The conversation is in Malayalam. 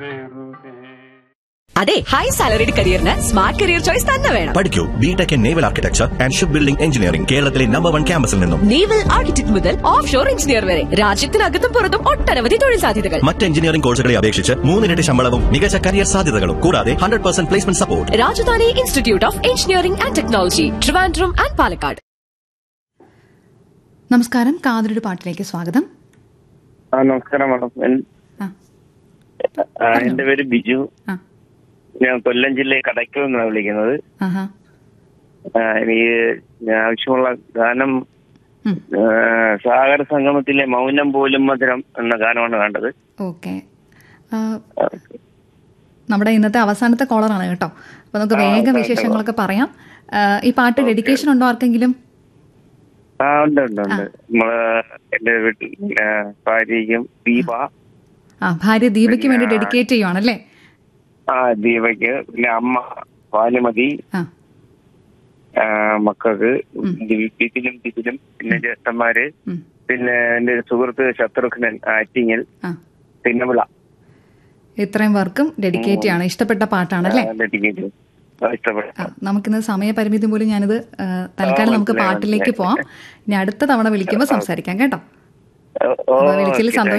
അതെ ഹൈ സാലറിഡ് കരിയറിന് സ്മാർട്ട് കരിയർ ചോയ്സ് തന്നെ വേണം പഠിക്കൂ BTech in naval architecture and ship building engineering കേരളത്തിലെ നമ്പർ വൺ ക്യാമ്പസിൽ നിന്നും നേവൽ ആർക്കിടെക്ട് മുതൽ ഓഫ് ഷോർ എഞ്ചിനീയർ വരെ രാജ്യത്തിനകത്തും പുറത്തും ഒട്ടനവധി തൊഴിൽ സാധ്യതകൾ മറ്റ് എഞ്ചിനീയറിംഗ് കോഴ്സുകളെ അപേക്ഷിച്ച് മൂന്നിരട്ടി ശമ്പളവും മികച്ച കരിയർ സാധ്യതകളും കൂടാതെ hundred percent placement support Rajadhani institute of engineering and technology Trivandrum and Palakkad നമസ്കാരം കാതലൊരു പാട്ടിലേക്ക് സ്വാഗതം ആ നമസ്കാരം മാഡം എൻ- ആ ആ, എന്റെ പേര് ബിജു ആ ഞാൻ കൊല്ലം ജില്ലയിൽ കടയ്ക്കൽ നിന്നാണ് വിളിക്കുന്നത് ആഹാ ആ, എനിക്ക് ഞാൻ ആവശ്യമുള്ള ഗാനം ഉം. ആ, സാഗര സംഗമത്തിലെ മൗനം പോലും മധുരം എന്ന ഗാനമാണ് കണ്ടത് ഓക്കെ ആ, നമ്മുടെ ഇന്നത്തെ അവസാനത്തെ കോളറാണ് കേട്ടോ അപ്പൊ നമുക്ക് വേഗം വിശേഷങ്ങളൊക്കെ പറയാം ആ, ഈ പാട്ട് ഡെഡിക്കേഷൻ ഉണ്ടോ ആർക്കെങ്കിലും ആ ഉണ്ട് ഉണ്ട് ഉണ്ട് നമ്മള് എന്റെ വീട്ടിൽ ആ, ഭാര്യയ്ക്കും ദീപ ആ ഭാര്യ ദീപയ്ക്ക് വേണ്ടി ഡെഡിക്കേറ്റ് ചെയ്യുവാണല്ലേ ആ ദീപയ്ക്ക് പിന്നെ അമ്മ ഭാനുമതി ആ ആ, മക്കൾക്ക് ബിപിനും ബിപിനും പിന്നെ ജ്യേഷ്ഠന്മാര് ഉം. പിന്നെ എന്റെ സുഹൃത്ത് ശത്രുഘ്നൻ ആറ്റിങ്ങൽ ആ പിന്നെ വിള ഇത്രയും പേർക്കും ഡെഡിക്കേറ്റ് ചെയ്യാണ് ഇഷ്ടപ്പെട്ട പാട്ടാണല്ലേ ഡെഡിക്കേറ്റ് ഇഷ്ടപ്പെട്ടു ആ, നമുക്കിന്ന് സമയപരിമിതി പോലും ഞാനിത് ആ, തൽക്കാലം നമുക്ക് പാട്ടിലേക്ക് പോവാം ഇനി അടുത്ത തവണ വിളിക്കുമ്പോൾ സംസാരിക്കാം കേട്ടോ ഓ, അപ്പൊ വിളിച്ചതിൽ ഓക്കെ, സന്തോഷം